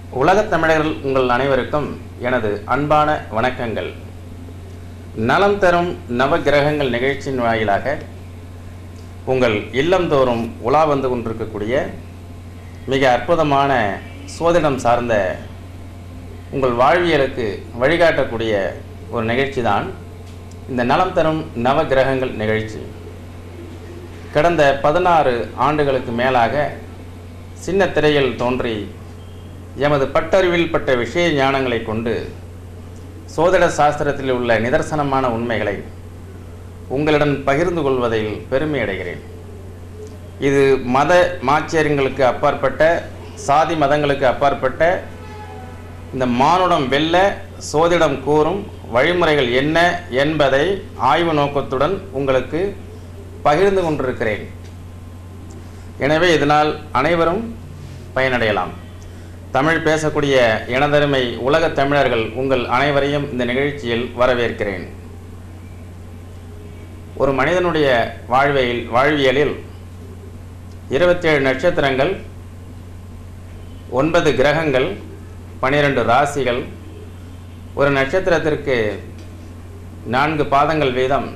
உலகத் தமிழர்கள் உங்கள் அனைவருக்கும் எனது அன்பான வணக்கங்கள் நலம் தரும் நவ கிரகங்கள் நிகழ்ச்சியின் வாயிலாக உங்கள் இல்லந்தோறும் உலா வந்து கொண்டிருக்கக்கூடிய மிக அற்புதமான சோதிடம் சார்ந்த உங்கள் வாழ்வியலுக்கு வழிகாட்டக்கூடிய ஒரு நிகழ்ச்சி தான் இந்த நலம் தரும் நவ கிரகங்கள் நிகழ்ச்சி கடந்த பதினாறு ஆண்டுகளுக்கு மேலாக சின்ன திரையில் தோன்றி எமது பட்டறிவில் பட்ட விஷய ஞானங்களை கொண்டு சோதிட சாஸ்திரத்தில் உள்ள நிதர்சனமான உண்மைகளை உங்களுடன் பகிர்ந்து கொள்வதில் பெருமை அடைகிறேன் இது மத மாச்சரியங்களுக்கு அப்பாற்பட்ட சாதி மதங்களுக்கு அப்பாற்பட்ட இந்த மானுடம் வெல்ல சோதிடம் கூறும் வழிமுறைகள் என்ன என்பதை ஆய்வு நோக்கத்துடன் உங்களுக்கு பகிர்ந்து கொண்டிருக்கிறேன் எனவே இதனால் அனைவரும் பயனடையலாம் தமிழ் பேசக்கூடிய இனதருமை உலகத் தமிழர்கள் உங்கள் அனைவரையும் இந்த நிகழ்ச்சியில் வரவேற்கிறேன் ஒரு மனிதனுடைய வாழ்வியல் வாழ்வியலில் இருபத்தேழு நட்சத்திரங்கள் ஒன்பது கிரகங்கள் பனிரெண்டு ராசிகள் ஒரு நட்சத்திரத்திற்கு நான்கு பாதங்கள் வீதம்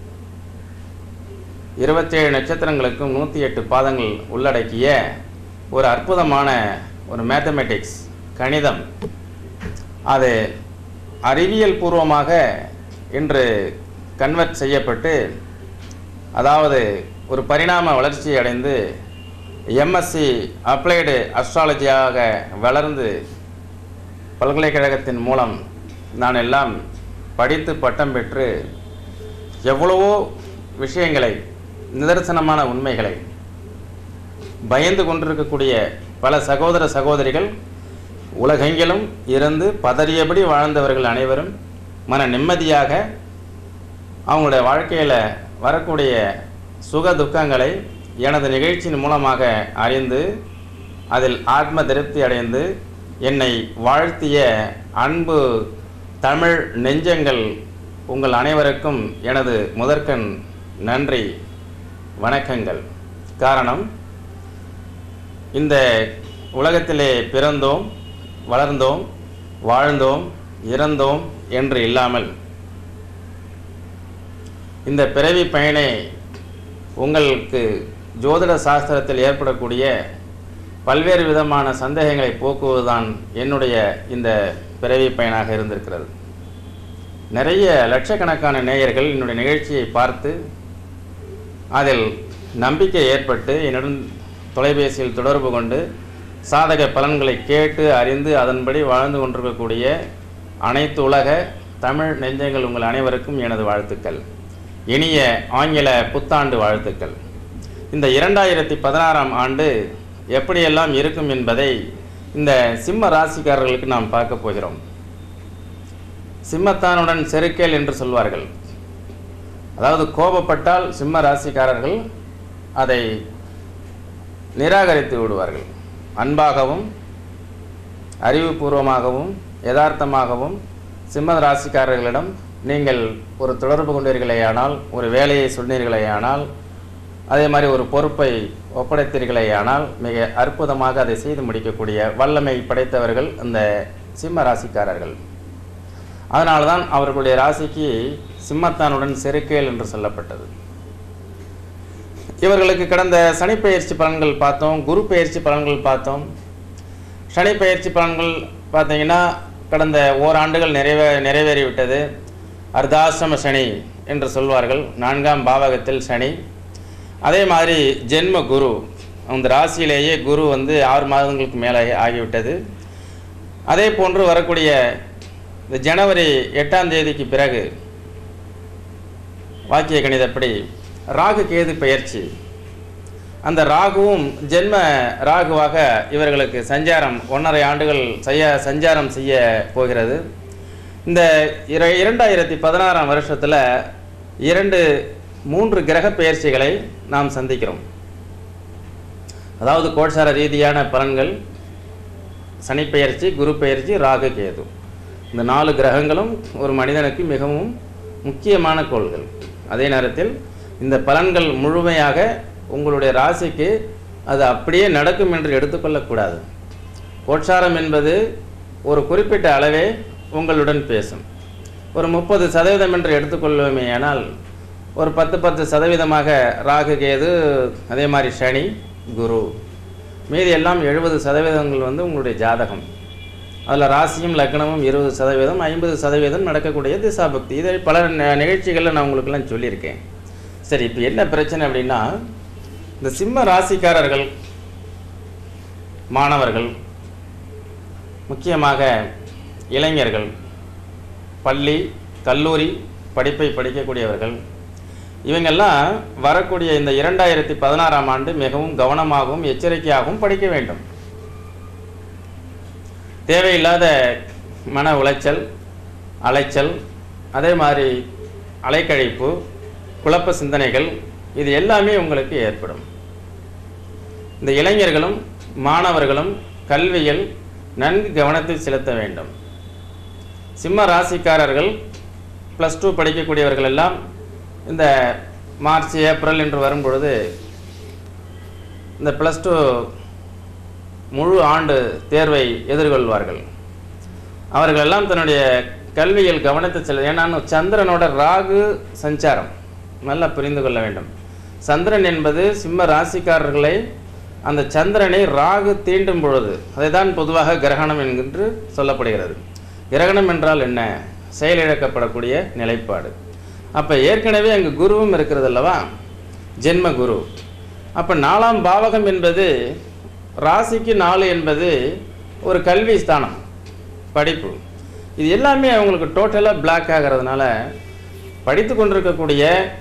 இருபத்தேழு நட்சத்திரங்களுக்கும் நூற்றி எட்டு பாதங்கள் உள்ளடக்கிய ஒரு அற்புதமான ஒரு மேத்தமெட்டிக்ஸ் கணிதம் அது அறிவியல் பூர்வமாக இன்று கன்வெர்ட் செய்யப்பட்டு அதாவது ஒரு பரிணாம வளர்ச்சி அடைந்து எம்எஸ்சி அப்ளைடு அஸ்ட்ராலஜியாக வளர்ந்து பல்கலைக்கழகத்தின் மூலம் நான் எல்லாம் படித்து பட்டம் பெற்று எவ்வளவோ விஷயங்களை நிதர்சனமான உண்மைகளை பயந்து கொண்டிருக்கக்கூடிய பல சகோதர சகோதரிகள் உலகெங்கிலும் இருந்து பதறியபடி வாழ்ந்தவர்கள் அனைவரும் மன நிம்மதியாக அவங்களுடைய வாழ்க்கையில் வரக்கூடிய சுக துக்கங்களை எனது நிகழ்ச்சியின் மூலமாக அறிந்து அதில் ஆத்ம திருப்தி அடைந்து என்னை வாழ்த்திய அன்பு தமிழ் நெஞ்சங்கள் உங்கள் அனைவருக்கும் எனது முதற்கண் நன்றி வணக்கங்கள் காரணம் இந்த உலகத்திலே பிறந்தோம் வளர்ந்தோம் வாழ்ந்தோம் இறந்தோம் என்று இல்லாமல் இந்த பிறவி பயனை உங்களுக்கு ஜோதிட சாஸ்திரத்தில் ஏற்படக்கூடிய பல்வேறு விதமான சந்தேகங்களை போக்குவதுதான் என்னுடைய இந்த பிறவி பயனாக இருந்திருக்கிறது நிறைய லட்சக்கணக்கான நேயர்கள் என்னுடைய நிகழ்ச்சியை பார்த்து அதில் நம்பிக்கை ஏற்பட்டு என்னுடன் தொலைபேசியில் தொடர்பு கொண்டு சாதக பலன்களை கேட்டு அறிந்து அதன்படி வாழ்ந்து கொண்டிருக்கக்கூடிய அனைத்து உலக தமிழ் நெஞ்சங்கள் உங்கள் அனைவருக்கும் எனது வாழ்த்துக்கள் இனிய ஆங்கில புத்தாண்டு வாழ்த்துக்கள் இந்த இரண்டாயிரத்தி பதினாறாம் ஆண்டு எப்படியெல்லாம் இருக்கும் என்பதை இந்த சிம்ம ராசிக்காரர்களுக்கு நாம் பார்க்க போகிறோம் சிம்மத்தானுடன் செருக்கேல் என்று சொல்வார்கள் அதாவது கோபப்பட்டால் சிம்ம ராசிக்காரர்கள் அதை நிராகரித்து விடுவார்கள் அன்பாகவும் அறிவுபூர்வமாகவும் யதார்த்தமாகவும் சிம்ம ராசிக்காரர்களிடம் நீங்கள் ஒரு தொடர்பு கொண்டீர்களேயானால் ஒரு வேலையை சொன்னீர்களேயானால் அதே மாதிரி ஒரு பொறுப்பை ஒப்படைத்தீர்களேயானால் மிக அற்புதமாக அதை செய்து முடிக்கக்கூடிய வல்லமை படைத்தவர்கள் இந்த சிம்ம ராசிக்காரர்கள் அதனால தான் அவர்களுடைய ராசிக்கு சிம்மத்தானுடன் செருக்கேல் என்று சொல்லப்பட்டது இவர்களுக்கு கடந்த சனி பயிற்சி பலன்கள் பார்த்தோம் குரு பயிற்சி பலன்கள் பார்த்தோம் சனி பயிற்சி பலன்கள் பார்த்தீங்கன்னா கடந்த ஓராண்டுகள் நிறைவே நிறைவேறிவிட்டது அர்த்தாசிரம சனி என்று சொல்வார்கள் நான்காம் பாவகத்தில் சனி அதே மாதிரி ஜென்ம குரு அந்த ராசியிலேயே குரு வந்து ஆறு மாதங்களுக்கு மேலே ஆகிவிட்டது அதே போன்று வரக்கூடிய இந்த ஜனவரி எட்டாம் தேதிக்கு பிறகு வாக்கிய கணிதப்படி ராகு கேது பயிற்சி அந்த ராகுவும் ஜென்ம ராகுவாக இவர்களுக்கு சஞ்சாரம் ஒன்றரை ஆண்டுகள் செய்ய சஞ்சாரம் செய்ய போகிறது இந்த இர இரண்டாயிரத்தி பதினாறாம் வருஷத்தில் இரண்டு மூன்று கிரக பெயர்ச்சிகளை நாம் சந்திக்கிறோம் அதாவது கோட்சார ரீதியான பலன்கள் சனி பெயர்ச்சி குரு பெயர்ச்சி ராகு கேது இந்த நாலு கிரகங்களும் ஒரு மனிதனுக்கு மிகவும் முக்கியமான கோள்கள் அதே நேரத்தில் இந்த பலன்கள் முழுமையாக உங்களுடைய ராசிக்கு அது அப்படியே நடக்கும் என்று எடுத்துக்கொள்ளக்கூடாது கோட்சாரம் என்பது ஒரு குறிப்பிட்ட அளவே உங்களுடன் பேசும் ஒரு முப்பது சதவீதம் என்று எடுத்துக்கொள்வோமே ஆனால் ஒரு பத்து பத்து சதவீதமாக ராகு கேது அதே மாதிரி சனி குரு மீதி எல்லாம் எழுபது சதவீதங்கள் வந்து உங்களுடைய ஜாதகம் அதில் ராசியும் லக்னமும் இருபது சதவீதம் ஐம்பது சதவீதம் நடக்கக்கூடிய திசாபக்தி இதை பல ந- நிகழ்ச்சிகளில் நான் உங்களுக்கெல்லாம் சொல்லியிருக்கேன் சரி இப்போ என்ன பிரச்சனை அப்படின்னா இந்த சிம்ம ராசிக்காரர்கள் மாணவர்கள் முக்கியமாக இளைஞர்கள் பள்ளி கல்லூரி படிப்பை படிக்கக்கூடியவர்கள் இவங்கெல்லாம் வரக்கூடிய இந்த இரண்டாயிரத்தி பதினாறாம் ஆண்டு மிகவும் கவனமாகவும் எச்சரிக்கையாகவும் படிக்க வேண்டும் தேவையில்லாத மன உளைச்சல் அலைச்சல் அதே மாதிரி அலைக்கழிப்பு குழப்ப சிந்தனைகள் இது எல்லாமே உங்களுக்கு ஏற்படும் இந்த இளைஞர்களும் மாணவர்களும் கல்வியில் நன்கு கவனத்தை செலுத்த வேண்டும் சிம்ம ராசிக்காரர்கள் ப்ளஸ் டூ படிக்கக்கூடியவர்கள் எல்லாம் இந்த மார்ச் ஏப்ரல் என்று வரும்பொழுது இந்த ப்ளஸ் டூ முழு ஆண்டு தேர்வை எதிர்கொள்வார்கள் அவர்களெல்லாம் தன்னுடைய கல்வியில் கவனத்தை செல்ல ஏன்னா சந்திரனோட ராகு சஞ்சாரம் நல்லா புரிந்து கொள்ள வேண்டும் சந்திரன் என்பது சிம்ம ராசிக்காரர்களை அந்த சந்திரனை ராகு தீண்டும் பொழுது அதை தான் பொதுவாக கிரகணம் என்கின்று சொல்லப்படுகிறது கிரகணம் என்றால் என்ன செயலிழக்கப்படக்கூடிய நிலைப்பாடு அப்போ ஏற்கனவே அங்கு குருவும் இருக்கிறது அல்லவா ஜென்ம குரு அப்போ நாலாம் பாவகம் என்பது ராசிக்கு நாலு என்பது ஒரு கல்வி ஸ்தானம் படிப்பு இது எல்லாமே அவங்களுக்கு டோட்டலாக பிளாக் ஆகிறதுனால படித்து கொண்டிருக்கக்கூடிய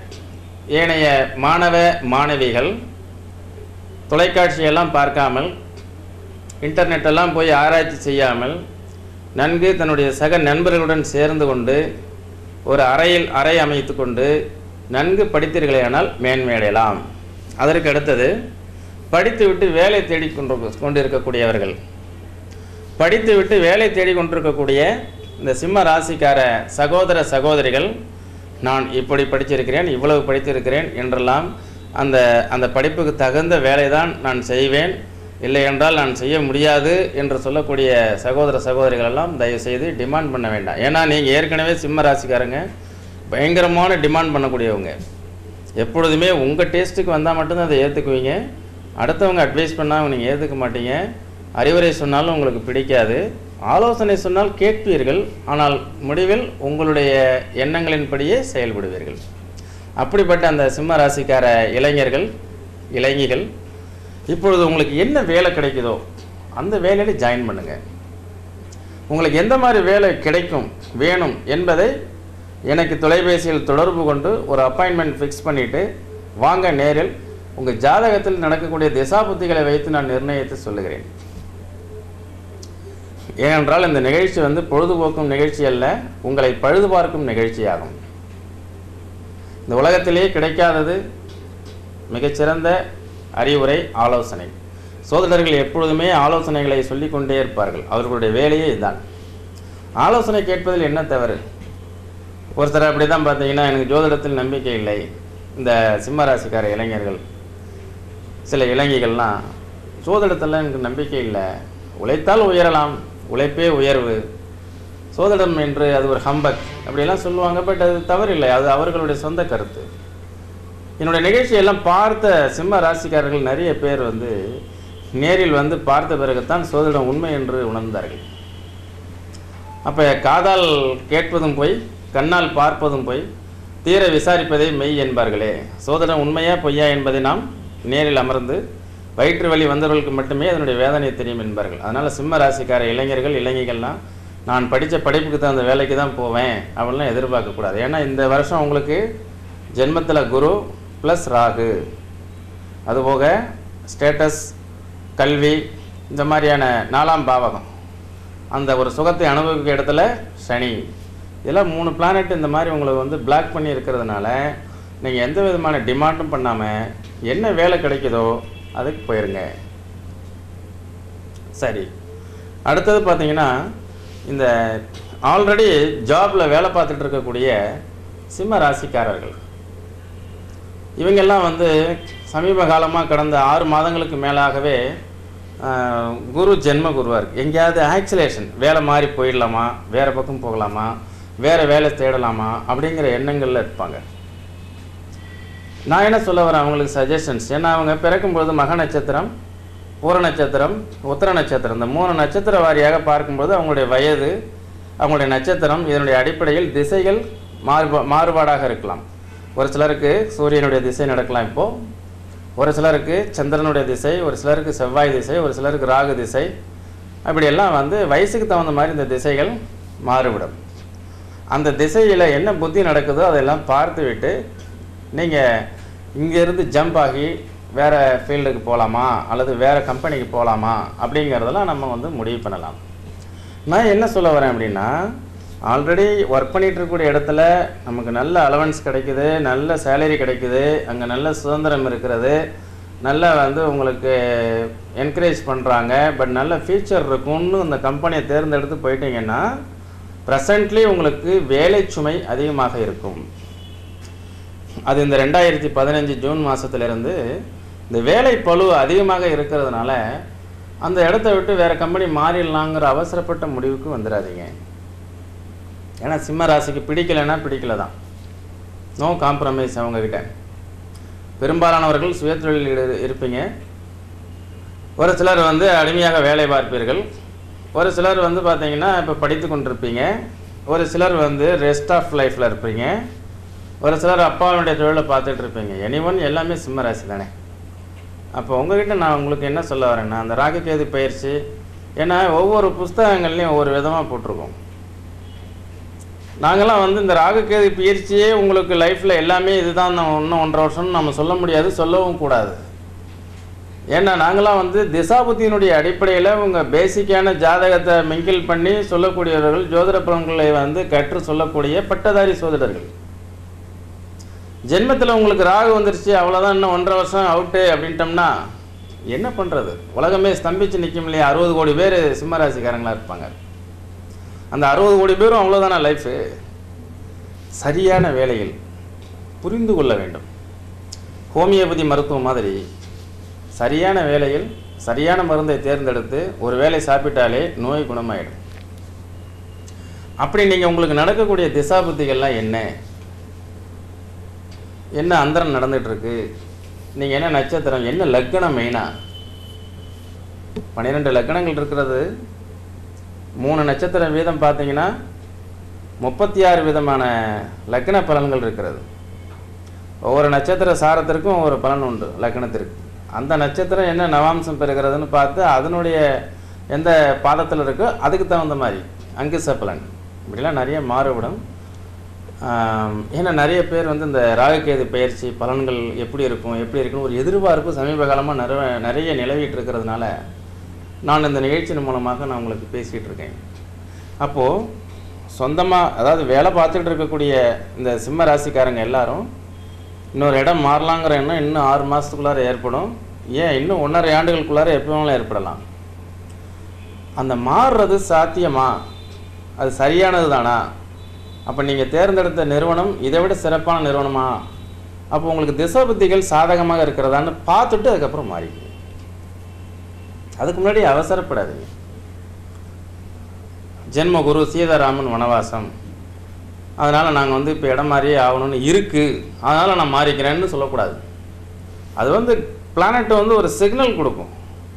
ஏனைய மாணவ மாணவிகள் தொலைக்காட்சியெல்லாம் பார்க்காமல் இன்டர்நெட் எல்லாம் போய் ஆராய்ச்சி செய்யாமல் நன்கு தன்னுடைய சக நண்பர்களுடன் சேர்ந்து கொண்டு ஒரு அறையில் அறை அமைத்து கொண்டு நன்கு படித்தீர்களேயானால் மேன்மேடையலாம் அதற்கு அடுத்தது படித்துவிட்டு வேலை தேடி கொண்டு கொண்டிருக்கக்கூடியவர்கள் படித்துவிட்டு வேலை தேடி கொண்டிருக்கக்கூடிய இந்த சிம்ம ராசிக்கார சகோதர சகோதரிகள் நான் இப்படி படிச்சிருக்கிறேன் இவ்வளவு படித்திருக்கிறேன் என்றெல்லாம் அந்த அந்த படிப்புக்கு தகுந்த வேலை தான் நான் செய்வேன் இல்லை என்றால் நான் செய்ய முடியாது என்று சொல்லக்கூடிய சகோதர சகோதரிகள் எல்லாம் தயவு செய்து டிமாண்ட் பண்ண வேண்டாம் ஏன்னா நீங்கள் ஏற்கனவே சிம்ம ராசிக்காரங்க பயங்கரமான டிமாண்ட் பண்ணக்கூடியவங்க எப்பொழுதுமே உங்கள் டேஸ்ட்டுக்கு வந்தால் மட்டும்தான் அதை ஏற்றுக்குவீங்க அடுத்தவங்க அட்வைஸ் பண்ணால் நீங்கள் ஏற்றுக்க மாட்டீங்க அறிவுரை சொன்னாலும் உங்களுக்கு பிடிக்காது ஆலோசனை சொன்னால் கேட்பீர்கள் ஆனால் முடிவில் உங்களுடைய எண்ணங்களின்படியே செயல்படுவீர்கள் அப்படிப்பட்ட அந்த சிம்ம ராசிக்கார இளைஞர்கள் இளைஞிகள் இப்பொழுது உங்களுக்கு என்ன வேலை கிடைக்குதோ அந்த வேலையில் ஜாயின் பண்ணுங்கள் உங்களுக்கு எந்த மாதிரி வேலை கிடைக்கும் வேணும் என்பதை எனக்கு தொலைபேசியில் தொடர்பு கொண்டு ஒரு அப்பாயின்மெண்ட் ஃபிக்ஸ் பண்ணிவிட்டு வாங்க நேரில் உங்கள் ஜாதகத்தில் நடக்கக்கூடிய திசாபுத்திகளை வைத்து நான் நிர்ணயித்து சொல்லுகிறேன் ஏனென்றால் இந்த நிகழ்ச்சி வந்து பொழுதுபோக்கும் நிகழ்ச்சி அல்ல உங்களை பழுது பார்க்கும் நிகழ்ச்சியாகும் இந்த உலகத்திலேயே கிடைக்காதது மிகச்சிறந்த அறிவுரை ஆலோசனை சோதரர்கள் எப்பொழுதுமே ஆலோசனைகளை சொல்லிக்கொண்டே இருப்பார்கள் அவர்களுடைய வேலையே இதுதான் ஆலோசனை கேட்பதில் என்ன தவறு ஒருத்தர் அப்படி தான் பார்த்தீங்கன்னா எனக்கு ஜோதிடத்தில் நம்பிக்கை இல்லை இந்த சிம்மராசிக்கார இளைஞர்கள் சில இளைஞர்கள்லாம் சோதிடத்தில் எனக்கு நம்பிக்கை இல்லை உழைத்தால் உயரலாம் உழைப்பே உயர்வு சோதிடம் என்று அது ஒரு ஹம்பக் அப்படியெல்லாம் சொல்லுவாங்க பட் அது தவறில்லை அது அவர்களுடைய சொந்த கருத்து என்னுடைய நிகழ்ச்சியெல்லாம் பார்த்த சிம்ம ராசிக்காரர்கள் நிறைய பேர் வந்து நேரில் வந்து பார்த்த பிறகுத்தான் சோதிடம் உண்மை என்று உணர்ந்தார்கள் அப்போ காதால் கேட்பதும் போய் கண்ணால் பார்ப்பதும் போய் தீர விசாரிப்பதே மெய் என்பார்களே சோதனம் உண்மையா பொய்யா என்பதை நாம் நேரில் அமர்ந்து வயிற்று வலி வந்தவர்களுக்கு மட்டுமே அதனுடைய வேதனை தெரியும் என்பார்கள் அதனால் சிம்ம ராசிக்கார இளைஞர்கள் இளைஞர்கள்லாம் நான் படித்த படிப்புக்கு தகுந்த வேலைக்கு தான் போவேன் அப்படிலாம் எதிர்பார்க்கக்கூடாது ஏன்னா இந்த வருஷம் உங்களுக்கு ஜென்மத்தில் குரு ப்ளஸ் ராகு அதுபோக ஸ்டேட்டஸ் கல்வி இந்த மாதிரியான நாலாம் பாவகம் அந்த ஒரு சுகத்தை அனுபவிக்க இடத்துல சனி இதெல்லாம் மூணு பிளானட் இந்த மாதிரி உங்களுக்கு வந்து பிளாக் பண்ணி இருக்கிறதுனால நீங்கள் எந்த விதமான டிமாண்டும் பண்ணாமல் என்ன வேலை கிடைக்குதோ அதுக்கு போயிருங்க சரி அடுத்தது பார்த்தீங்கன்னா இந்த ஆல்ரெடி ஜாபில் வேலை பார்த்துட்டு இருக்கக்கூடிய சிம்ம ராசிக்காரர்கள் இவங்கெல்லாம் வந்து சமீப காலமாக கடந்த ஆறு மாதங்களுக்கு மேலாகவே ஆஹ், குரு ஜென்ம குருவாக இருக்குது எங்கேயாவது ஆக்சிலேஷன் வேலை மாறி போயிடலாமா வேறு பக்கம் போகலாமா வேறு வேலை தேடலாமா அப்படிங்கிற எண்ணங்களில் இருப்பாங்க நான் என்ன சொல்ல வரேன் அவங்களுக்கு சஜஷன்ஸ் ஏன்னா அவங்க பிறக்கும்பொழுது மக நட்சத்திரம் பூர நட்சத்திரம் உத்தர நட்சத்திரம் இந்த மூணு நட்சத்திர வாரியாக பார்க்கும்போது அவங்களுடைய வயது அவங்களுடைய நட்சத்திரம் இதனுடைய அடிப்படையில் திசைகள் மாறுபா மாறுபாடாக இருக்கலாம் ஒரு சிலருக்கு சூரியனுடைய திசை நடக்கலாம் இப்போது ஒரு சிலருக்கு சந்திரனுடைய திசை ஒரு சிலருக்கு செவ்வாய் திசை ஒரு சிலருக்கு ராகு திசை அப்படியெல்லாம் வந்து வயசுக்கு தகுந்த மாதிரி இந்த திசைகள் மாறுபடும் அந்த திசையில் என்ன புத்தி நடக்குதோ அதெல்லாம் பார்த்து விட்டு நீங்கள் இங்கேருந்து ஜம்ப் ஆகி வேறு ஃபீல்டுக்கு போகலாமா அல்லது வேறு கம்பெனிக்கு போகலாமா அப்படிங்கிறதெல்லாம் நம்ம வந்து முடிவு பண்ணலாம் நான் என்ன சொல்ல வரேன் அப்படின்னா ஆல்ரெடி ஒர்க் பண்ணிட்டு இருக்கக்கூடிய இடத்துல நமக்கு நல்ல அலவன்ஸ் கிடைக்குது நல்ல சேலரி கிடைக்குது அங்கே நல்ல சுதந்திரம் இருக்கிறது நல்ல வந்து உங்களுக்கு என்கரேஜ் பண்ணுறாங்க பட் நல்ல ஃபியூச்சர் இருக்கும்னு அந்த கம்பெனியை தேர்ந்தெடுத்து போயிட்டீங்கன்னா ப்ரெசண்ட்லி உங்களுக்கு வேலை சுமை அதிகமாக இருக்கும் அது இந்த ரெண்டாயிரத்தி பதினஞ்சு ஜூன் மாதத்துலேருந்து இந்த வேலை பளு அதிகமாக இருக்கிறதுனால அந்த இடத்த விட்டு வேறு கம்பெனி மாறிடலாங்கிற அவசரப்பட்ட முடிவுக்கு வந்துடாதீங்க ஏன்னா சிம்ம ராசிக்கு பிடிக்கலைன்னா பிடிக்கல தான் நோ காம்ப்ரமைஸ் அவங்கக்கிட்ட பெரும்பாலானவர்கள் சுயதொழில் ஈடு- இருப்பீங்க ஒரு சிலர் வந்து அடிமையாக வேலை பார்ப்பீர்கள் ஒரு சிலர் வந்து பார்த்தீங்கன்னா இப்போ படித்து கொண்டிருப்பீங்க ஒரு சிலர் வந்து ரெஸ்ட் ஆஃப் லைஃப்பில் இருப்பீங்க ஒரு சிலர் அப்பாவுடைய தொழிலை பார்த்துட்டு இருப்பீங்க எனிவன் எல்லாமே சிம்ம ராசி தானே அப்போ உங்ககிட்ட நான் உங்களுக்கு என்ன சொல்ல வரேன்னா அந்த ராகுகேது பயிற்சி ஏன்னா ஒவ்வொரு புஸ்தகங்கள்லையும் ஒவ்வொரு விதமாக போட்டிருக்கோம் நாங்களாம் வந்து இந்த ராகுகேது பயிற்சியே உங்களுக்கு லைஃப்பில் எல்லாமே இதுதான் நான் இன்னும் ஒன்றரை வருஷம்னு நம்ம சொல்ல முடியாது சொல்லவும் கூடாது ஏன்னா நாங்களாம் வந்து திசாபுத்தியினுடைய அடிப்படையில் உங்கள் பேசிக்கான ஜாதகத்தை மிங்கிள் பண்ணி சொல்லக்கூடியவர்கள் ஜோதிட பலன்களை வந்து கற்று சொல்லக்கூடிய பட்டதாரி சோதிடர்கள் ஜென்மத்தில் உங்களுக்கு ராகு வந்துருச்சு அவ்வளோதான் இன்னும் ஒன்றரை வருஷம் அவுட்டு அப்படின்ட்டோம்னா என்ன பண்ணுறது உலகமே ஸ்தம்பிச்சு நிற்கும் இல்லையா அறுபது கோடி பேர் சிம்மராசிக்காரங்களாக இருப்பாங்க அந்த அறுபது கோடி பேரும் அவ்வளோதானா லைஃபு சரியான வேலையில் புரிந்து கொள்ள வேண்டும் ஹோமியோபதி மருத்துவம் மாதிரி சரியான வேளையில் சரியான மருந்தை தேர்ந்தெடுத்து ஒரு வேளை சாப்பிட்டாலே நோய் குணமாயிடும் அப்படி நீங்கள் உங்களுக்கு நடக்கக்கூடிய திசாபுத்திகள்லாம் என்ன என்ன அந்தரம் நடந்துட்டு இருக்கு நீங்கள் என்ன நட்சத்திரம் என்ன லக்கணம் மெயினாக பன்னிரெண்டு லக்கணங்கள் இருக்கிறது மூணு நட்சத்திரம் வீதம் பார்த்தீங்கன்னா முப்பத்தி ஆறு விதமான லக்கண பலன்கள் இருக்கிறது ஒவ்வொரு நட்சத்திர சாரத்திற்கும் ஒவ்வொரு பலன் உண்டு லக்கணத்திற்கு அந்த நட்சத்திரம் என்ன நவாம்சம் பெறுகிறதுன்னு பார்த்து அதனுடைய எந்த பாதத்தில் இருக்கோ அதுக்கு தகுந்த மாதிரி அங்குச பலன் இப்படிலாம் நிறைய மாறுபடும் ஆம், ஏன்னா நிறைய பேர் வந்து இந்த ராகுகேது பயிற்சி பலன்கள் எப்படி இருக்கும் எப்படி இருக்குன்னு ஒரு எதிர்பார்ப்பு சமீப காலமாக நிறைய நிறைய நிலவிட்டு இருக்கிறதுனால நான் இந்த நிகழ்ச்சியின் மூலமாக நான் உங்களுக்கு பேசிகிட்டு இருக்கேன் அப்போது சொந்தமாக அதாவது வேலை பார்த்துட்டு இருக்கக்கூடிய இந்த சிம்ம ராசிக்காரங்க எல்லாரும் இன்னொரு இடம் மாறலாங்கிற எண்ணம் இன்னும் ஆறு மாதத்துக்குள்ளார ஏற்படும் ஏன் இன்னும் ஒன்றரை ஆண்டுகளுக்குள்ளார எப்போ வேணாலும் ஏற்படலாம் அந்த மாறுறது சாத்தியமா அது சரியானது தானா அப்போ நீங்கள் தேர்ந்தெடுத்த நிறுவனம் இதை விட சிறப்பான நிறுவனமா அப்போ உங்களுக்கு திசபுத்திகள் சாதகமாக இருக்கிறதான்னு பார்த்துட்டு அதுக்கப்புறம் மாறிக்கணும் அதுக்கு முன்னாடி அவசரப்படாதீங்க ஜென்ம குரு சீதாராமன் வனவாசம் அதனால் நாங்கள் வந்து இப்போ இடம் மாறியே ஆகணும்னு இருக்குது அதனால் நான் மாறிக்கிறேன்னு சொல்லக்கூடாது அது வந்து பிளானட் வந்து ஒரு சிக்னல் கொடுக்கும்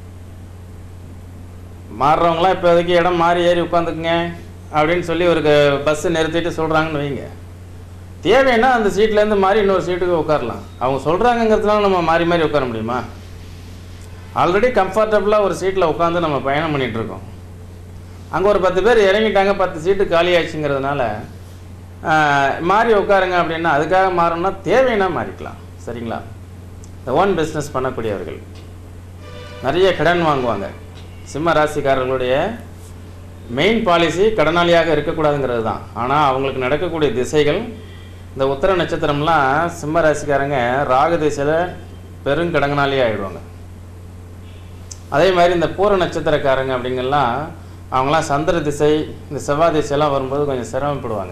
மாறுறவங்களாம் இப்போதைக்கு இடம் மாறி ஏறி உட்காந்துக்குங்க அப்படின்னு சொல்லி ஒரு பஸ்ஸை நிறுத்திட்டு சொல்கிறாங்கன்னு வைங்க தேவைன்னா அந்த சீட்லேருந்து மாறி இன்னொரு சீட்டுக்கு உட்காரலாம் அவங்க சொல்கிறாங்கங்கிறதுனால நம்ம மாறி மாறி உட்கார முடியுமா ஆல்ரெடி கம்ஃபர்டபுளாக ஒரு சீட்டில் உட்காந்து நம்ம பயணம் பண்ணிகிட்டு இருக்கோம் அங்கே ஒரு பத்து பேர் இறங்கிட்டாங்க பத்து சீட்டு காலியாச்சுங்கிறதுனால ஆஹ், மாறி உட்காருங்க அப்படின்னா அதுக்காக மாறணும்னா தேவைன்னா மாறிக்கலாம் சரிங்களா இந்த ஓன் பிஸ்னஸ் பண்ணக்கூடியவர்கள் நிறைய கடன் வாங்குவாங்க சிம்ம ராசிக்காரர்களுடைய மெயின் பாலிசி கடனாளியாக இருக்கக்கூடாதுங்கிறது தான் ஆனால் அவங்களுக்கு நடக்கக்கூடிய திசைகள் இந்த உத்தர நட்சத்திரம்லாம் சிம்ம ராசிக்காரங்க ராகு திசையில் பெருங்கடங்கனாலே ஆகிடுவாங்க அதே மாதிரி இந்த பூர நட்சத்திரக்காரங்க அப்படிங்கெல்லாம் அவங்களாம் சந்திர திசை இந்த செவ்வாய் திசையெல்லாம் வரும்போது கொஞ்சம் சிரமப்படுவாங்க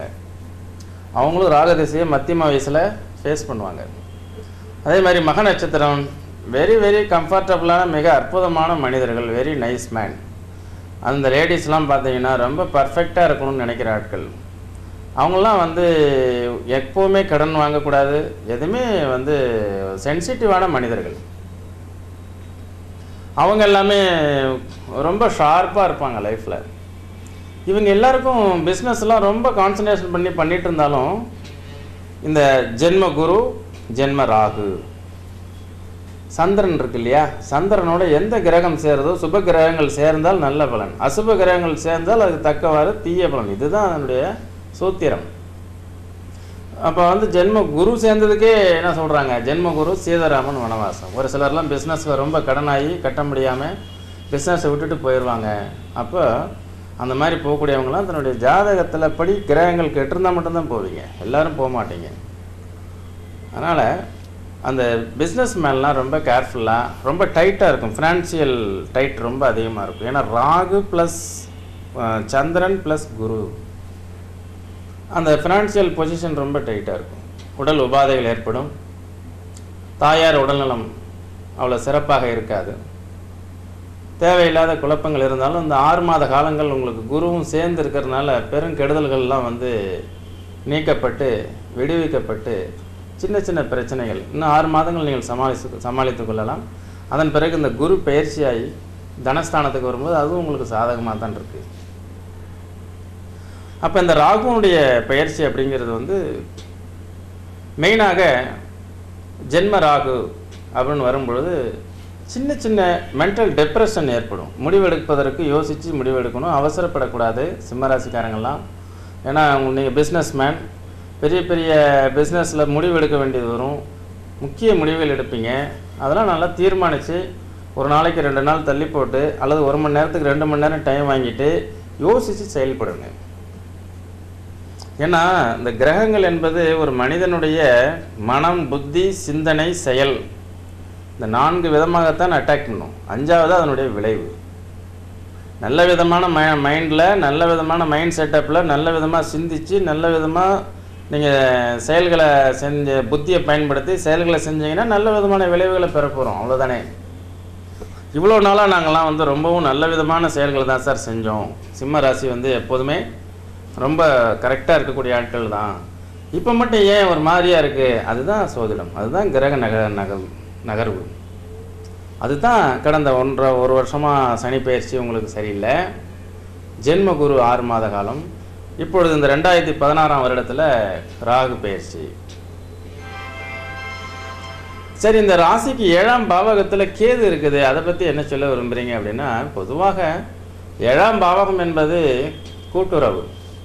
அவங்களும் ராக திசையை மத்தியம வயசில் ஃபேஸ் பண்ணுவாங்க அதே மாதிரி மக நட்சத்திரம் வெரி வெரி கம்ஃபர்டபுளான மிக அற்புதமான மனிதர்கள் வெரி நைஸ் மேன் அந்த லேடிஸ்லாம் பார்த்தீங்கன்னா ரொம்ப பர்ஃபெக்டாக இருக்கணும்னு நினைக்கிற ஆட்கள் அவங்களாம் வந்து எப்போவுமே கடன் வாங்கக்கூடாது எதுவுமே வந்து சென்சிட்டிவான மனிதர்கள் அவங்க எல்லாமே ரொம்ப ஷார்ப்பாக இருப்பாங்க லைஃப்பில் இவங்க எல்லாருக்கும் பிஸ்னஸ்லாம் ரொம்ப கான்சன்ட்ரேஷன் பண்ணி பண்ணிட்டு இருந்தாலும் இந்த ஜென்ம குரு ஜென்ம ராகு சந்திரன் இருக்கு இல்லையா சந்திரனோட எந்த கிரகம் சேருதோ சுப கிரகங்கள் சேர்ந்தால் நல்ல பலன் அசுப கிரகங்கள் சேர்ந்தால் அதுக்கு தக்கவாறு தீய பலன் இதுதான் அதனுடைய சூத்திரம் அப்போ வந்து ஜென்ம குரு சேர்ந்ததுக்கே என்ன சொல்கிறாங்க ஜென்ம குரு சீதாராமன் வனவாசம் ஒரு சிலர்லாம் பிஸ்னஸில் ரொம்ப கடனாகி கட்ட முடியாமல் பிஸ்னஸை விட்டுட்டு போயிடுவாங்க அப்போ அந்த மாதிரி போகக்கூடியவங்களாம் தன்னுடைய ஜாதகத்தில் படி கிரகங்கள் கெட்டிருந்தால் மட்டும்தான் போவீங்க எல்லாரும் போக மாட்டீங்க அதனால் அந்த பிஸ்னஸ் மேன்லாம் ரொம்ப கேர்ஃபுல்லாக ரொம்ப டைட்டாக இருக்கும் ஃபினான்சியல் டைட் ரொம்ப அதிகமாக இருக்கும் ஏன்னா ராகு ப்ளஸ் சந்திரன் ப்ளஸ் குரு அந்த ஃபினான்சியல் பொசிஷன் ரொம்ப டைட்டாக இருக்கும் உடல் உபாதைகள் ஏற்படும் தாயார் உடல்நலம் அவ்வளோ சிறப்பாக இருக்காது தேவையில்லாத குழப்பங்கள் இருந்தாலும் இந்த ஆறு மாத காலங்கள் உங்களுக்கு குருவும் சேர்ந்து இருக்கிறதுனால பெரும் கெடுதல்கள்லாம் வந்து நீக்கப்பட்டு விடுவிக்கப்பட்டு சின்ன சின்ன பிரச்சனைகள் இன்னும் ஆறு மாதங்கள் நீங்கள் சமாளித்து சமாளித்து கொள்ளலாம் அதன் பிறகு இந்த குரு பயிற்சியாகி தனஸ்தானத்துக்கு வரும்போது அதுவும் உங்களுக்கு சாதகமாக தான் இருக்குது அப்போ இந்த ராகுனுடைய பயிற்சி அப்படிங்கிறது வந்து மெயினாக ஜென்ம ராகு அப்படின்னு வரும்பொழுது சின்ன சின்ன மென்டல் டெப்ரெஷன் ஏற்படும் முடிவெடுப்பதற்கு யோசித்து முடிவெடுக்கணும் அவசரப்படக்கூடாது சிம்மராசிக்காரங்கெல்லாம் ஏன்னா நீங்கள் பிஸ்னஸ் மேன் பெரிய பெரிய பிஸ்னஸில் முடிவெடுக்க வேண்டியது வரும் முக்கிய முடிவுகள் எடுப்பீங்க அதெல்லாம் நல்லா தீர்மானித்து ஒரு நாளைக்கு ரெண்டு நாள் தள்ளி போட்டு அல்லது ஒரு மணி நேரத்துக்கு ரெண்டு மணி நேரம் டைம் வாங்கிட்டு யோசித்து செயல்படுங்க ஏன்னா இந்த கிரகங்கள் என்பது ஒரு மனிதனுடைய மனம் புத்தி சிந்தனை செயல் இந்த நான்கு விதமாகத்தான் அட்டாக் பண்ணும் அஞ்சாவது அதனுடைய விளைவு நல்ல விதமான மை மைண்டில் நல்ல விதமான மைண்ட் செட்டப்பில் நல்ல விதமாக சிந்திச்சு நல்ல விதமாக நீங்கள் செயல்களை செஞ்ச புத்தியை பயன்படுத்தி செயல்களை செஞ்சீங்கன்னா நல்ல விதமான விளைவுகளை பெற போகிறோம் அவ்வளோதானே இவ்வளோ நாளாக நாங்கள்லாம் வந்து ரொம்பவும் நல்ல விதமான செயல்கள் தான் சார் செஞ்சோம் சிம்ம ராசி வந்து எப்போதுமே ரொம்ப கரெக்டாக இருக்கக்கூடிய ஆட்கள் தான் இப்போ மட்டும் ஏன் ஒரு மாதிரியாக இருக்குது அதுதான் சோதிடம் அதுதான் கிரக நக நக நகர்வு அதுதான் கடந்த ஒன்றரை ஒரு வருஷமாக சனி பயிற்சி உங்களுக்கு சரியில்லை ஜென்ம குரு ஆறு மாத காலம் இப்பொழுது இந்த ரெண்டாயிரத்தி பதினாறாம் வருடத்தில் ராகு பயிற்சி சரி இந்த ராசிக்கு ஏழாம் பாவகத்தில் கேது இருக்குது அதை பற்றி என்ன சொல்ல விரும்புகிறீங்க அப்படின்னா பொதுவாக ஏழாம் பாவகம் என்பது கூட்டுறவு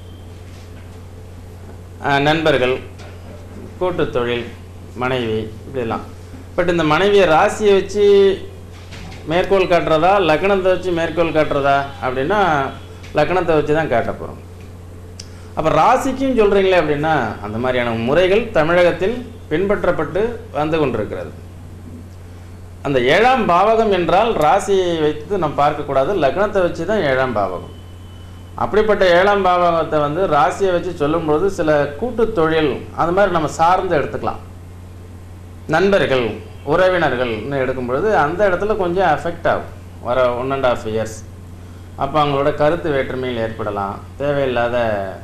அஹ், நண்பர்கள் கூட்டு தொழில் மனைவி இப்படிலாம் பட் இந்த மனைவியை ராசியை வச்சு மேற்கோள் காட்டுறதா லக்னத்தை வச்சு மேற்கோள் காட்டுறதா அப்படின்னா லக்னத்தை வச்சு தான் காட்ட போகிறோம் அப்போ ராசிக்கும் சொல்கிறீங்களே அப்படின்னா அந்த மாதிரியான முறைகள் தமிழகத்தில் பின்பற்றப்பட்டு வந்து கொண்டிருக்கிறது அந்த ஏழாம் பாவகம் என்றால் ராசியை வைத்து நம்ம பார்க்கக்கூடாது லக்னத்தை வச்சு தான் ஏழாம் பாவகம் அப்படிப்பட்ட ஏழாம் பாவகத்தை வந்து ராசியை வச்சு சொல்லும்போது சில கூட்டு தொழில் அது மாதிரி நம்ம சார்ந்து எடுத்துக்கலாம் நண்பர்கள் உறவினர்கள்னு எடுக்கும்பொழுது அந்த இடத்துல கொஞ்சம் அஃபெக்ட் ஆகும் வர ஒன் அண்ட் ஆஃப் இயர்ஸ் அப்போ அவங்களோட கருத்து வேற்றுமையில் ஏற்படலாம் தேவையில்லாத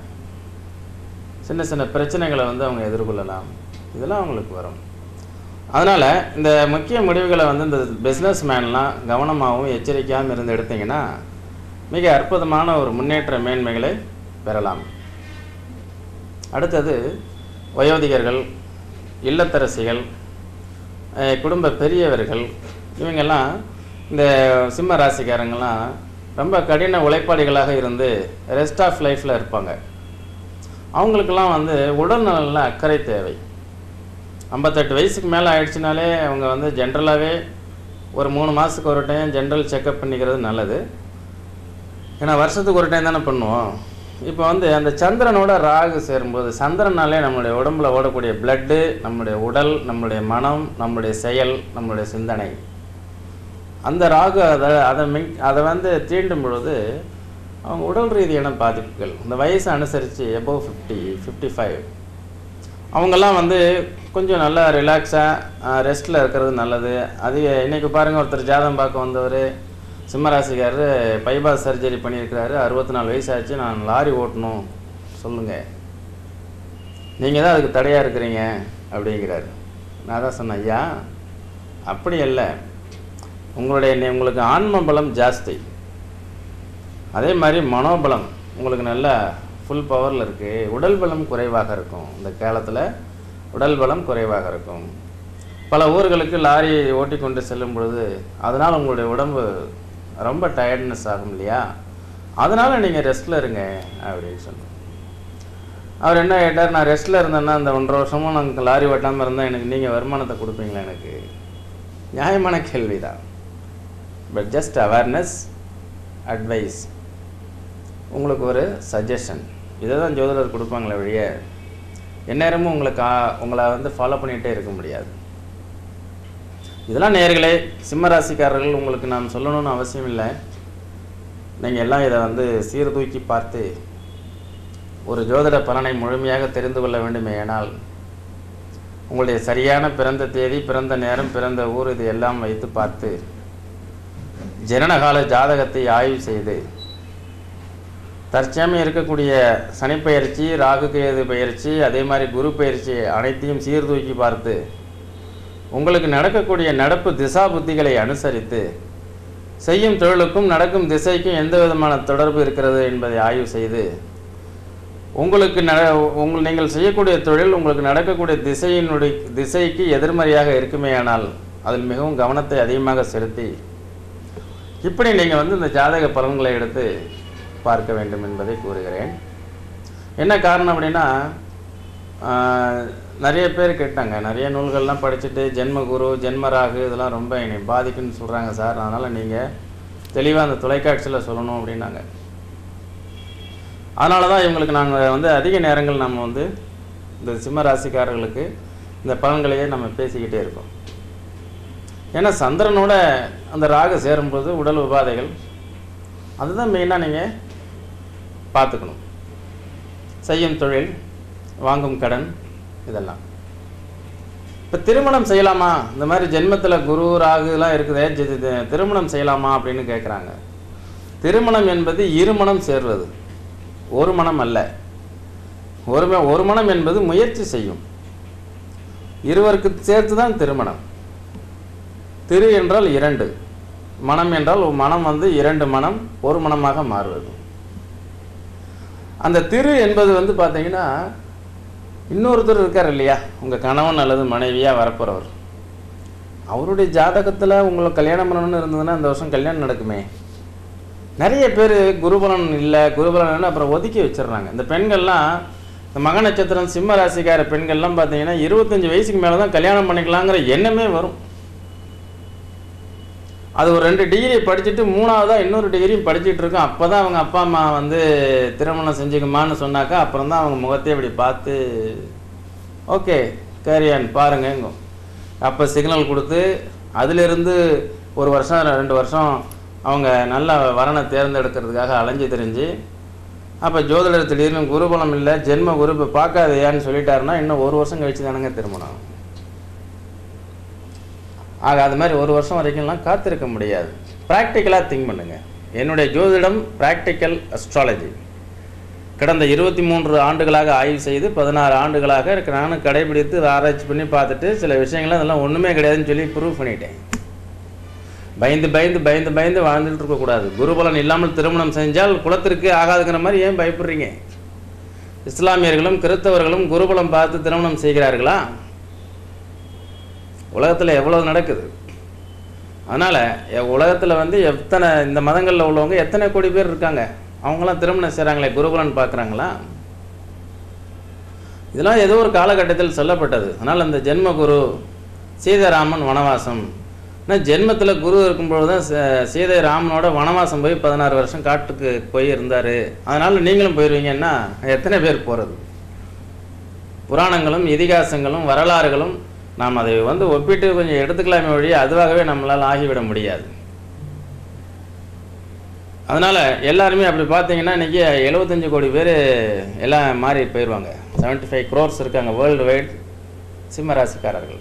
சின்ன சின்ன பிரச்சனைகளை வந்து அவங்க எதிர்கொள்ளலாம் இதெல்லாம் அவங்களுக்கு வரும் அதனால் இந்த முக்கிய முடிவுகளை வந்து இந்த பிஸ்னஸ் மேன்லாம் கவனமாகவும் எச்சரிக்கையாகவும் இருந்து எடுத்தீங்கன்னா மிக அற்புதமான ஒரு முன்னேற்ற மேன்மைகளை பெறலாம் அடுத்தது வயோதிகர்கள் இல்லத்தரசிகள் அஹ், குடும்ப பெரியவர்கள் இவங்கெல்லாம் இந்த சிம்ம ராசிக்காரங்கெல்லாம் ரொம்ப கடின உழைப்பாளிகளாக இருந்து ரெஸ்ட் ஆஃப் லைஃப்பில் இருப்பாங்க அவங்களுக்கெல்லாம் வந்து உடல்நலனில் அக்கறை தேவை ஐம்பத்தெட்டு வயசுக்கு மேலே ஆயிடுச்சுனாலே அவங்க வந்து ஜென்ரலாகவே ஒரு மூணு மாதத்துக்கு ஒரு டைம் ஜென்ரல் செக்கப் பண்ணிக்கிறது நல்லது ஏன்னா வருஷத்துக்கு ஒரு டைம் தானே பண்ணுவோம் இப்போ வந்து அந்த சந்திரனோட ராகு சேரும்போது சந்திரனாலே நம்மளுடைய உடம்புல ஓடக்கூடிய பிளட்டு நம்மளுடைய உடல் நம்மளுடைய மனம் நம்மளுடைய செயல் நம்மளுடைய சிந்தனை அந்த ராகு அதை அதை மின் அதை வந்து தீண்டும் பொழுது அவங்க உடல் ரீதியான பாதிப்புகள் இந்த வயசை அனுசரித்து எபோவ் ஃபிஃப்டி ஃபிஃப்டி ஃபைவ் அவங்கெல்லாம் வந்து கொஞ்சம் நல்லா ரிலாக்ஸாக ரெஸ்ட்டில் இருக்கிறது நல்லது அது இன்றைக்கி பாருங்கள் ஒருத்தர் ஜாதகம் பார்க்க வந்தவர் சிம்மராசிக்காரர் பைபாஸ் சர்ஜரி பண்ணியிருக்கிறாரு அறுபத்தி நாலு வயசாச்சு நான் லாரி ஓட்டணும் சொல்லுங்கள் நீங்கள் தான் அதுக்கு தடையாக இருக்கிறீங்க அப்படிங்கிறாரு நான் தான் சொன்னேன் ஐயா அப்படி அல்ல உங்களுடைய நே- உங்களுக்கு ஆன்ம பலம் ஜாஸ்தி அதே மாதிரி மனோபலம் உங்களுக்கு நல்ல ஃபுல் பவரில் இருக்குது உடல் பலம் குறைவாக இருக்கும் இந்த காலத்தில் உடல் பலம் குறைவாக இருக்கும் பல ஊர்களுக்கு லாரி ஓட்டி கொண்டு செல்லும் பொழுது அதனால் உங்களுடைய உடம்பு ரொம்ப டயர்ட்னஸ் ஆகும் இல்லையா அதனால் நீங்கள் ரெஸ்ட்டில் இருங்க அப்படின்னு சொன்னோம் அவர் என்ன கேட்டார் நான் ரெஸ்ட்டில் இருந்தேன்னா அந்த ஒன்றரை வருஷமும் நான் லாரி ஓட்டாமல் இருந்தால் எனக்கு நீங்கள் வருமானத்தை கொடுப்பீங்களா எனக்கு நியாயமான கேள்வி தான் பட் ஜஸ்ட் அவேர்னஸ் அட்வைஸ் உங்களுக்கு ஒரு சஜஷன் இதை தான் ஜோதிடர் கொடுப்பாங்களே வழிய எந்நேரமும் உங்களுக்கு ஆ- உங்களை வந்து ஃபாலோ பண்ணிகிட்டே இருக்க முடியாது இதெல்லாம் நேர்களே சிம்ம ராசிக்காரர்கள் உங்களுக்கு நாம் சொல்லணும்னு அவசியம் இல்லை நீங்கள் எல்லாம் இதை வந்து சீர்தூக்கி பார்த்து ஒரு ஜோதிட பலனை முழுமையாக தெரிந்து கொள்ள வேண்டுமேயானால் உங்களுடைய சரியான பிறந்த தேதி பிறந்த நேரம் பிறந்த ஊர் இது எல்லாம் வைத்து பார்த்து ஜனனகால ஜாதகத்தை ஆய்வு செய்து தற்சமயம் இருக்கக்கூடிய சனிப்பெயர்ச்சி ராகு கேது பயிற்சி அதே மாதிரி குரு பயிற்சி அனைத்தையும் சீர்தூக்கி பார்த்து உங்களுக்கு நடக்கக்கூடிய நடப்பு திசா புத்திகளை அனுசரித்து செய்யும் தொழிலுக்கும் நடக்கும் திசைக்கும் எந்த விதமான தொடர்பு இருக்கிறது என்பதை ஆய்வு செய்து உங்களுக்கு நட உங்கள் நீங்கள் செய்யக்கூடிய தொழில் உங்களுக்கு நடக்கக்கூடிய திசையினுடைய திசைக்கு எதிர்மறையாக இருக்குமேயானால் அதில் மிகவும் கவனத்தை அதிகமாக செலுத்தி இப்படி நீங்கள் வந்து இந்த ஜாதக பலன்களை எடுத்து பார்க்க வேண்டும் என்பதை கூறுகிறேன் என்ன காரணம் அப்படின்னா ஆஹ், நிறைய பேர் கேட்டாங்க நிறைய நூல்கள்லாம் படிச்சுட்டு ஜென்ம குரு ஜென்ம ராகு இதெல்லாம் ரொம்ப என்னை பாதிக்குன்னு சொல்கிறாங்க சார் அதனால் நீங்கள் தெளிவாக அந்த தொலைக்காட்சியில் சொல்லணும் அப்படின்னாங்க அதனால தான் இவங்களுக்கு நாங்கள் வந்து அதிக நேரங்கள் நம்ம வந்து இந்த சிம்ம ராசிக்காரர்களுக்கு இந்த பலன்களையே நம்ம பேசிக்கிட்டே இருக்கோம் ஏன்னா சந்திரனோட அந்த ராகு சேரும்போது உடல் உபாதைகள் அதுதான் மெயினாக நீங்கள் பார்த்துக்கணும் செய்யும் தொழில் வாங்கும் கடன் இதெல்லாம் இப்போ திருமணம் செய்யலாமா இந்த மாதிரி ஜென்மத்தில் குரு ராகு எல்லாம் இருக்குதே ஜி- ஜி- திருமணம் செய்யலாமா அப்படின்னு கேட்குறாங்க திருமணம் என்பது இருமணம் சேர்வது ஒரு மனம் அல்ல ஒரு ம- ஒரு மனம் என்பது முயற்சி செய்யும் இருவருக்கு சேர்த்து தான் திருமணம் திரு என்றால் இரண்டு மனம் என்றால் ஒரு மனம் வந்து இரண்டு மனம் ஒரு மனமாக மாறுவது அந்த திரு என்பது வந்து பார்த்தீங்கன்னா இன்னொருத்தர் இருக்கார் இல்லையா உங்கள் கணவன் அல்லது மனைவியாக வரப்போகிறவர் அவருடைய ஜாதகத்தில் உங்களை கல்யாணம் பண்ணணும்னு இருந்ததுன்னா இந்த வருஷம் கல்யாணம் நடக்குமே நிறைய பேர் குருபலன் இல்லை குருபலன் இல்லைன்னு அப்புறம் ஒதுக்கி வச்சிடுறாங்க இந்த பெண்கள்லாம் இந்த மக நட்சத்திரம் சிம்ம ராசிக்கார பெண்கள்லாம் பார்த்தீங்கன்னா இருபத்தஞ்சி வயசுக்கு மேலே தான் கல்யாணம் பண்ணிக்கலாங்கிற எண்ணமே வரும் அது ஒரு ரெண்டு டிகிரி படிச்சுட்டு மூணாவதாக இன்னொரு டிகிரியும் படிச்சுட்டு இருக்கோம் அப்போ தான் அவங்க அப்பா அம்மா வந்து திருமணம் செஞ்சுக்குமான்னு சொன்னாக்கா அப்புறம் தான் அவங்க முகத்தை இப்படி பார்த்து ஓகே கேரியான் பாருங்க அப்போ சிக்னல் கொடுத்து அதிலிருந்து ஒரு வருஷம் ரெண்டு வருஷம் அவங்க நல்ல வரனை தேர்ந்தெடுக்கிறதுக்காக அலைஞ்சு தெரிஞ்சு அப்போ ஜோதிடர் திடீர்னு குருபலம் இல்லை ஜென்ம குரு இப்போ பார்க்காதையான்னு சொல்லிட்டாருன்னா இன்னும் ஒரு வருஷம் கழிச்சு தானங்க திருமணம் ஆக அது மாதிரி ஒரு வருஷம் வரைக்கும்லாம் காத்திருக்க முடியாது ப்ராக்டிக்கலாக திங்க் பண்ணுங்க என்னுடைய ஜோதிடம் ப்ராக்டிக்கல் அஸ்ட்ராலஜி கடந்த இருபத்தி மூன்று ஆண்டுகளாக ஆய்வு செய்து பதினாறு ஆண்டுகளாக இருக்க நானும் கடைபிடித்து ஆராய்ச்சி பண்ணி பார்த்துட்டு சில விஷயங்கள் அதெல்லாம் ஒன்றுமே கிடையாதுன்னு சொல்லி ப்ரூவ் பண்ணிட்டேன் பயந்து பயந்து பயந்து பயந்து வாழ்ந்துட்டு இருக்கக்கூடாது குருபலன் இல்லாமல் திருமணம் செஞ்சால் குலத்திற்கு ஆகாதுங்கிற மாதிரி ஏன் பயப்படுறீங்க இஸ்லாமியர்களும் கிறிஸ்தவர்களும் குருபலம் பார்த்து திருமணம் செய்கிறார்களா உலகத்தில் எவ்வளவு நடக்குது அதனால் உலகத்தில் வந்து எத்தனை இந்த மதங்களில் உள்ளவங்க எத்தனை கோடி பேர் இருக்காங்க அவங்களாம் திருமணம் செய்கிறாங்களே குருகுலன் பார்க்குறாங்களா இதெல்லாம் ஏதோ ஒரு காலகட்டத்தில் சொல்லப்பட்டது அதனால் அந்த ஜென்ம குரு சீதாராமன் வனவாசம் ஆனால் ஜென்மத்தில் குரு இருக்கும்பொழுது தான் ச- சீதை ராமனோட வனவாசம் போய் பதினாறு வருஷம் காட்டுக்கு போய் இருந்தார் அதனால் நீங்களும் போயிடுவீங்கன்னா எத்தனை பேர் போகிறது புராணங்களும் இதிகாசங்களும் வரலாறுகளும் நாம் அதை வந்து ஒப்பிட்டு கொஞ்சம் எடுத்துக்கலாமே வழி அதுவாகவே நம்மளால் ஆகிவிட முடியாது அதனால் எல்லாருமே அப்படி பார்த்தீங்கன்னா இன்றைக்கி எழுபத்தஞ்சு கோடி பேர் எல்லாம் மாறி போயிடுவாங்க 75 ஃபைவ் க்ரோர்ஸ் இருக்காங்க வேர்ல்டு வைட் சிம்ம ராசிக்காரர்கள்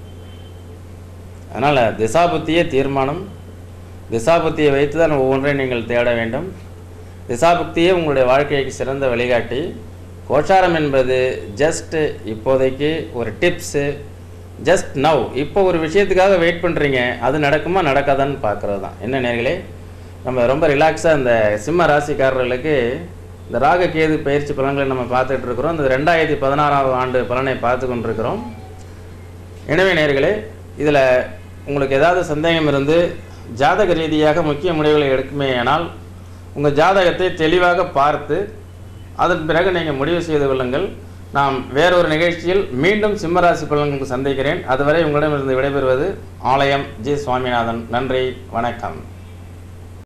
அதனால் திசாபுத்தியே தீர்மானம் திசாபுத்தியை வைத்து தான் ஒவ்வொன்றையும் நீங்கள் தேட வேண்டும் திசாபுக்தியே உங்களுடைய வாழ்க்கைக்கு சிறந்த வழிகாட்டி கோச்சாரம் என்பது ஜஸ்ட் இப்போதைக்கு ஒரு டிப்ஸு ஜஸ்ட் நவ் இப்போ ஒரு விஷயத்துக்காக வெயிட் பண்ணுறீங்க அது நடக்குமா நடக்காதான்னு பார்க்குறது தான் என்ன நேர்களே நம்ம ரொம்ப ரிலாக்ஸாக இந்த சிம்ம ராசிக்காரர்களுக்கு இந்த ராக கேது பயிற்சி பலன்களை நம்ம பார்த்துட்டு இருக்கிறோம் இந்த ரெண்டாயிரத்தி பதினாறாவது ஆண்டு பலனை பார்த்து கொண்டிருக்கிறோம் எனவே நேர்களே இதில் உங்களுக்கு ஏதாவது சந்தேகம் இருந்து ஜாதக ரீதியாக முக்கிய முடிவுகளை எடுக்குமே ஆனால் உங்கள் ஜாதகத்தை தெளிவாக பார்த்து அதன் பிறகு நீங்கள் முடிவு செய்து கொள்ளுங்கள் நாம் வேறொரு நிகழ்ச்சியில் மீண்டும் சிம்மராசி பலன்களுக்கு சந்திக்கிறேன் அதுவரை உங்களிடமிருந்து விடைபெறுவது ஆலயம் ஜி சுவாமிநாதன் நன்றி வணக்கம்